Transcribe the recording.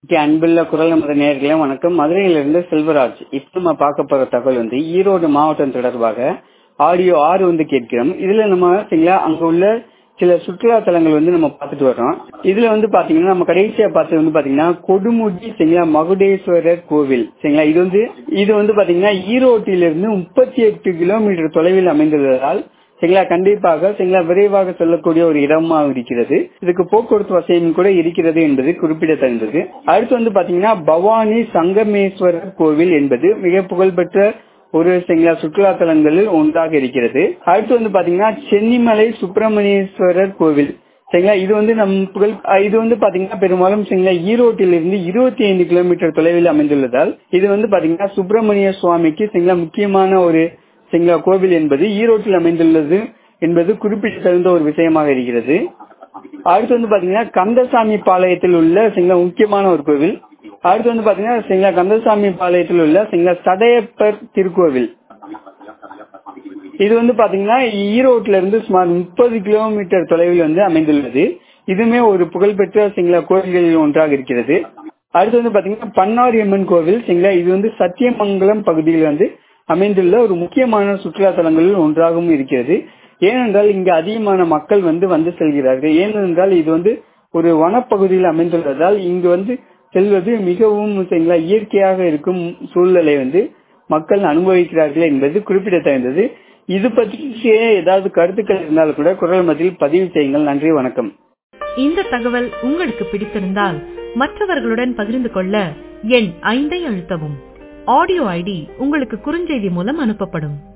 okay அன்புள்ள குரல் நமது நேர்களே வணக்கம் மதுரையிலிருந்து செல்வராஜ் இப்போ நம்ம பார்க்க போற தகவல் வந்து ஈரோடு மாவட்டம் தொடர்பாக ஆடியோ ஆறு வந்து கேட்கிறோம் இதுல நம்ம சரிங்களா அங்க உள்ள சில சுற்றுலா தலங்கள் வந்து நம்ம பார்த்துட்டு வர்றோம் இதுல வந்து பாத்தீங்கன்னா நம்ம கடைசியா பார்த்தது வந்து பாத்தீங்கன்னா கொடுமுடி சரிங்களா மகுடேஸ்வரர் கோவில் சரிங்களா இது வந்து இது வந்து பாத்தீங்கன்னா ஈரோட்டிலிருந்து முப்பத்தி எட்டு கிலோமீட்டர் தொலைவில் அமைந்துள்ளதால் சரிங்களா கண்டிப்பாக சரிங்களா விரைவாக செல்லக்கூடிய ஒரு இடமா இருக்கிறது இதுக்கு போக்குவரத்து வசதியும் கூட இருக்கிறது என்பது குறிப்பிடத்தகுந்தது அடுத்து வந்து பாத்தீங்கன்னா பவானி சங்கமேஸ்வரர் கோவில் என்பது மிக புகழ்பெற்ற ஒரு சரிங்களா சுற்றுலா தலங்களில் ஒன்றாக இருக்கிறது அடுத்து வந்து பாத்தீங்கன்னா சென்னிமலை சுப்பிரமணியேஸ்வரர் கோவில் சரிங்களா இது வந்து நம் புகழ் இது வந்து பாத்தீங்கன்னா பெரும்பாலும் சரிங்களா ஈரோட்டிலிருந்து இருபத்தி ஐந்து கிலோமீட்டர் தொலைவில் அமைந்துள்ளதால் இது வந்து பாத்தீங்கன்னா சுப்பிரமணிய சுவாமிக்கு சரிங்களா முக்கியமான ஒரு சரிங்களா கோவில் என்பது ஈரோட்டில் அமைந்துள்ளது என்பது குறிப்பிடத்தகுந்த ஒரு விஷயமாக இருக்கிறது அடுத்து வந்து பாத்தீங்கன்னா கந்தசாமி பாளையத்தில் உள்ள சரிங்களா முக்கியமான ஒரு கோவில் அடுத்து வந்து பாத்தீங்கன்னா சரிங்களா கந்தசாமி பாளையத்தில் உள்ள சரிங்களா சடையப்பர் திருக்கோவில் இது வந்து பாத்தீங்கன்னா ஈரோட்ல இருந்து சுமார் முப்பது கிலோமீட்டர் தொலைவில் வந்து அமைந்துள்ளது இதுவுமே ஒரு புகழ்பெற்ற சிங்களா கோவில்களில் ஒன்றாக இருக்கிறது அடுத்து வந்து பாத்தீங்கன்னா பன்னாரியம்மன் கோவில் சரிங்களா இது வந்து சத்தியமங்கலம் பகுதியில் வந்து அமைந்துள்ள ஒரு முக்கியமான சுற்றுலா தலங்களில் ஒன்றாகவும் இருக்கிறது ஏனென்றால் இங்கு அதிகமான மக்கள் வந்து வந்து செல்கிறார்கள் ஏனென்றால் இது வந்து ஒரு வனப்பகுதியில் அமைந்துள்ளதால் இங்கு வந்து செல்வது மிகவும் சரிங்களா இயற்கையாக இருக்கும் சூழ்நிலை வந்து மக்கள் அனுபவிக்கிறார்கள் என்பது குறிப்பிடத்தகுந்தது இது பற்றிய ஏதாவது கருத்துக்கள் இருந்தாலும் கூட குரல் மத்தியில் பதிவு செய்யுங்கள் நன்றி வணக்கம் இந்த தகவல் உங்களுக்கு பிடித்திருந்தால் மற்றவர்களுடன் பகிர்ந்து கொள்ள எண் ஐந்தை அழுத்தவும் ஆடியோ ஐடி உங்களுக்கு குறுஞ்செய்தி மூலம் அனுப்பப்படும்